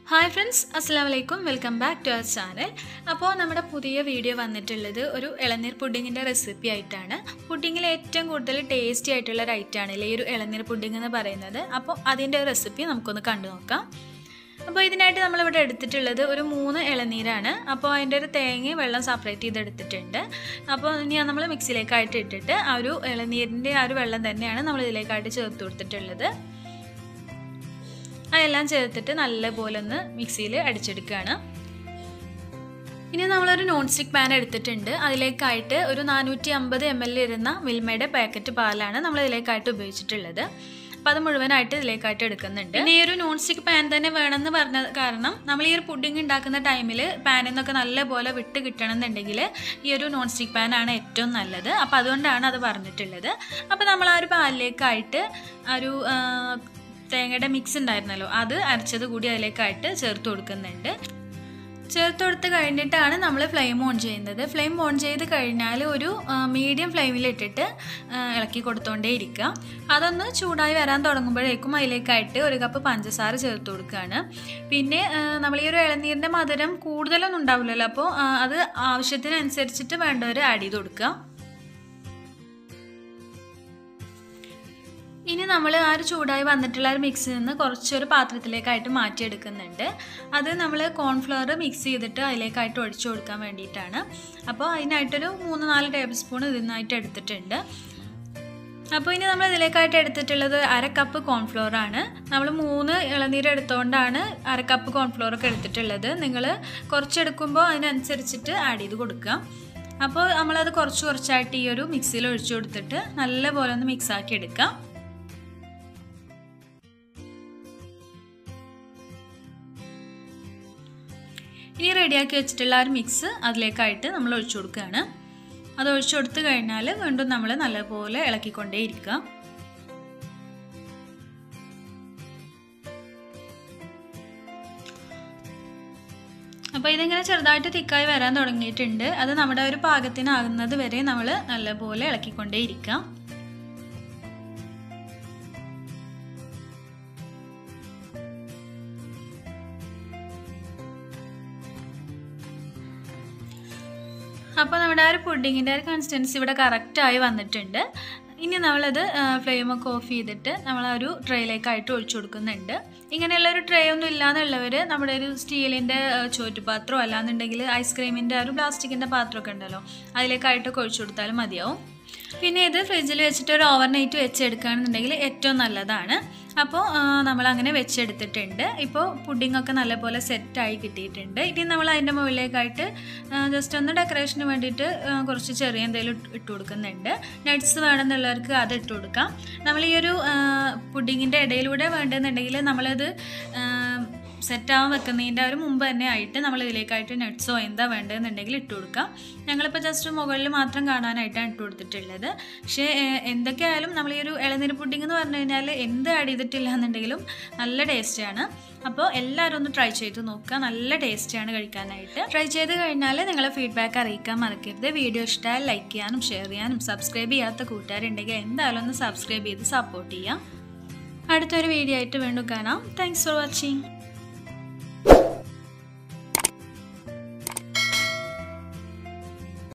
hi friends അസ്സാം വലൈക്കും welcome back to our channel അപ്പോൾ നമ്മുടെ പുതിയ വീഡിയോ വന്നിട്ടുള്ളത് ഒരു ഇളനീർ പുഡിങ്ങിൻ്റെ റെസിപ്പി ആയിട്ടാണ് പുഡിങ്ങിൽ ഏറ്റവും കൂടുതൽ ടേസ്റ്റി ആയിട്ടുള്ള ഒരു ഐറ്റമാണ് ഈ ഒരു ഇളനീർ പുഡിംഗ് എന്ന് പറയുന്നത് അപ്പോൾ അതിൻ്റെ റെസിപ്പി നമുക്കൊന്ന് കണ്ടു നോക്കാം അപ്പോൾ ഇതിനായിട്ട് നമ്മളിവിടെ എടുത്തിട്ടുള്ളത് ഒരു മൂന്ന് ഇളനീരാണ് അപ്പോൾ അതിൻ്റെ ഒരു തേങ്ങ വെള്ളം സെപ്പറേറ്റ് ചെയ്ത് എടുത്തിട്ടുണ്ട് അപ്പോൾ ഇനി നമ്മൾ മിക്സിയിലേക്കായിട്ട് ഇട്ടിട്ട് ആ ഒരു ഇളനീരിൻ്റെ ആ ഒരു വെള്ളം തന്നെയാണ് നമ്മൾ ഇതിലേക്കായിട്ട് ചേർത്ത് കൊടുത്തിട്ടുള്ളത് അതെല്ലാം ചേർത്തിട്ട് നല്ലപോലെ ഒന്ന് മിക്സിയിൽ അടിച്ചെടുക്കുകയാണ് ഇനി നമ്മളൊരു നോൺ സ്റ്റിക്ക് പാൻ എടുത്തിട്ടുണ്ട് അതിലേക്കായിട്ട് ഒരു നാനൂറ്റി അമ്പത് എം എൽ ഇരുന്ന മിൽമയുടെ പാക്കറ്റ് പാലാണ് നമ്മൾ ഇതിലേക്കായിട്ട് ഉപയോഗിച്ചിട്ടുള്ളത് അപ്പോൾ അത് മുഴുവനായിട്ട് ഇതിലേക്കായിട്ട് എടുക്കുന്നുണ്ട് പിന്നെ ഈ ഒരു നോൺ സ്റ്റിക്ക് പാൻ തന്നെ വേണമെന്ന് പറഞ്ഞ കാരണം നമ്മൾ ഈ ഒരു പുഡിംഗ് ഉണ്ടാക്കുന്ന ടൈമിൽ പാനിൽ നിന്നൊക്കെ നല്ലപോലെ വിട്ട് കിട്ടണം എന്നുണ്ടെങ്കിൽ ഈ ഒരു നോൺ സ്റ്റിക്ക് പാൻ ആണ് ഏറ്റവും നല്ലത് അപ്പോൾ അതുകൊണ്ടാണ് അത് പറഞ്ഞിട്ടുള്ളത് അപ്പോൾ നമ്മൾ ആ ഒരു പാനിലേക്കായിട്ട് ആ ഒരു തേങ്ങയുടെ മിക്സ് ഉണ്ടായിരുന്നല്ലോ അത് അരച്ചത് കൂടി അതിലേക്കായിട്ട് ചേർത്ത് കൊടുക്കുന്നുണ്ട് ചേർത്ത് കൊടുത്ത് കഴിഞ്ഞിട്ടാണ് നമ്മൾ ഫ്ലെയിം ഓൺ ചെയ്യുന്നത് ഫ്ലെയിം ഓൺ ചെയ്ത് കഴിഞ്ഞാൽ ഒരു മീഡിയം ഫ്ലെയിമിലിട്ടിട്ട് ഇളക്കി കൊടുത്തോണ്ടേ ഇരിക്കുക അതൊന്ന് ചൂടായി വരാൻ തുടങ്ങുമ്പോഴേക്കും അതിലേക്കായിട്ട് ഒരു കപ്പ് പഞ്ചസാര ചേർത്ത് കൊടുക്കുകയാണ് പിന്നെ നമ്മൾ ഈ ഒരു ഇളനീരിൻ്റെ മധുരം കൂടുതലൊന്നും ഉണ്ടാവില്ലല്ലോ അപ്പോൾ അത് ആവശ്യത്തിനനുസരിച്ചിട്ട് വേണ്ടവർ ആഡ് ചെയ്ത് കൊടുക്കുക ഇനി നമ്മൾ ആ ഒരു ചൂടായി വന്നിട്ടുള്ള ഒരു മിക്സിൽ നിന്ന് കുറച്ചൊരു പാത്രത്തിലേക്കായിട്ട് മാറ്റിയെടുക്കുന്നുണ്ട് അത് നമ്മൾ കോൺഫ്ലവർ മിക്സ് ചെയ്തിട്ട് അതിലേക്കായിട്ട് ഒഴിച്ചു കൊടുക്കാൻ വേണ്ടിയിട്ടാണ് അപ്പോൾ അതിനായിട്ടൊരു മൂന്ന് നാല് ടേബിൾ സ്പൂൺ ഇതിനായിട്ട് എടുത്തിട്ടുണ്ട് അപ്പോൾ ഇനി നമ്മൾ ഇതിലേക്കായിട്ട് എടുത്തിട്ടുള്ളത് അര കപ്പ് കോൺഫ്ലോർ ആണ് നമ്മൾ മൂന്ന് ഇളനീര് എടുത്തുകൊണ്ടാണ് അര കപ്പ് കോൺഫ്ലോർ ഒക്കെ എടുത്തിട്ടുള്ളത് നിങ്ങൾ കുറച്ചെടുക്കുമ്പോൾ അതിനനുസരിച്ചിട്ട് ആഡ് ചെയ്ത് കൊടുക്കുക അപ്പോൾ നമ്മളത് കുറച്ച് കുറച്ചായിട്ട് ഈ ഒരു മിക്സിയിൽ ഒഴിച്ചു കൊടുത്തിട്ട് നല്ലപോലെ ഒന്ന് മിക്സ് ആക്കി എടുക്കാം ഇനി റെഡിയാക്കി വെച്ചിട്ടുള്ള ആ ഒരു മിക്സ് അതിലേക്കായിട്ട് നമ്മൾ ഒഴിച്ചു കൊടുക്കുകയാണ് അത് ഒഴിച്ചു കൊടുത്തു കഴിഞ്ഞാൽ വീണ്ടും നമ്മൾ നല്ലപോലെ ഇളക്കിക്കൊണ്ടേ ഇരിക്കുക അപ്പോൾ ഇതിങ്ങനെ ചെറുതായിട്ട് തിക്കായി വരാൻ തുടങ്ങിയിട്ടുണ്ട് അത് നമ്മുടെ ഒരു പാകത്തിനാകുന്നത് വരെ നമ്മൾ നല്ലപോലെ ഇളക്കിക്കൊണ്ടേ ഇരിക്കാം അപ്പോൾ നമ്മുടെ ആ ഒരു പുഡിങ്ങിൻ്റെ ഒരു കൺസിസ്റ്റൻസി ഇവിടെ കറക്റ്റായി വന്നിട്ടുണ്ട് ഇനി നമ്മളത് ഫ്ലെയിമൊക്കെ ഓഫ് ചെയ്തിട്ട് നമ്മൾ ആ ഒരു ട്രേയിലേക്കായിട്ട് ഒഴിച്ചു കൊടുക്കുന്നുണ്ട് ഇങ്ങനെയുള്ള ഒരു ട്രേ ഒന്നും ഇല്ലാന്നുള്ളവർ നമ്മുടെ ഒരു സ്റ്റീലിൻ്റെ ചോറ്റുപാത്രമോ അല്ലാന്നുണ്ടെങ്കിൽ ഐസ്ക്രീമിൻ്റെ ഒരു പ്ലാസ്റ്റിക്കിൻ്റെ പാത്രമൊക്കെ ഉണ്ടല്ലോ അതിലേക്കായിട്ടൊക്കെ ഒഴിച്ചു കൊടുത്താലും മതിയാവും പിന്നെ ഇത് ഫ്രിഡ്ജിൽ വെച്ചിട്ട് ഒരു ഓവർ നൈറ്റ് വെച്ചെടുക്കുകയാണെന്നുണ്ടെങ്കിൽ ഏറ്റവും നല്ലതാണ് അപ്പോൾ നമ്മൾ അങ്ങനെ വെച്ചെടുത്തിട്ടുണ്ട് ഇപ്പോൾ പുഡിങ്ങൊക്കെ നല്ലപോലെ സെറ്റായി കിട്ടിയിട്ടുണ്ട് ഇനി നമ്മൾ അതിൻ്റെ മുകളിലേക്കായിട്ട് ജസ്റ്റ് ഒന്ന് ഡെക്കറേഷന് വേണ്ടിയിട്ട് കുറച്ച് ചെറിയ എന്തെങ്കിലും ഇട്ട് കൊടുക്കുന്നുണ്ട് നട്ട്സ് വേണമെന്നുള്ളവർക്ക് അത് ഇട്ട് കൊടുക്കാം നമ്മൾ ഈ ഒരു പുഡിങ്ങിൻ്റെ ഇടയിലൂടെ വേണ്ടെന്നുണ്ടെങ്കിൽ നമ്മളത് സെറ്റാവാൻ വെക്കുന്നതിൻ്റെ ഒരു മുമ്പ് തന്നെ ആയിട്ട് നമ്മൾ ഇതിലേക്കായിട്ട് നട്ട്സോ എന്താ വേണ്ടതെന്നുണ്ടെങ്കിൽ ഇട്ട് കൊടുക്കാം ഞങ്ങളിപ്പോൾ ജസ്റ്റ് മുകളിൽ മാത്രം കാണാനായിട്ടാണ് ഇട്ട് കൊടുത്തിട്ടുള്ളത് പക്ഷേ എന്തൊക്കെയായാലും നമ്മൾ ഈ ഒരു ഇളനീര് പുഡിംഗ് എന്ന് പറഞ്ഞു കഴിഞ്ഞാൽ എന്ത് ആഡ് ചെയ്തിട്ടില്ല എന്നുണ്ടെങ്കിലും നല്ല ടേസ്റ്റിയാണ് അപ്പോൾ എല്ലാവരും ഒന്ന് ട്രൈ ചെയ്ത് നോക്കുക നല്ല ടേസ്റ്റിയാണ് കഴിക്കാനായിട്ട് ട്രൈ ചെയ്ത് കഴിഞ്ഞാൽ നിങ്ങളെ ഫീഡ്ബാക്ക് അറിയിക്കാൻ മറക്കരുത് വീഡിയോ ഇഷ്ടമായാൽ ലൈക്ക് ചെയ്യാനും ഷെയർ ചെയ്യാനും സബ്സ്ക്രൈബ് ചെയ്യാത്ത കൂട്ടുകാരുണ്ടെങ്കിൽ എന്തായാലും ഒന്ന് സബ്സ്ക്രൈബ് ചെയ്ത് സപ്പോർട്ട് ചെയ്യാം അടുത്തൊരു വീഡിയോ ആയിട്ട് വീണ്ടും കാണാം താങ്ക്സ് ഫോർ വാച്ചിങ്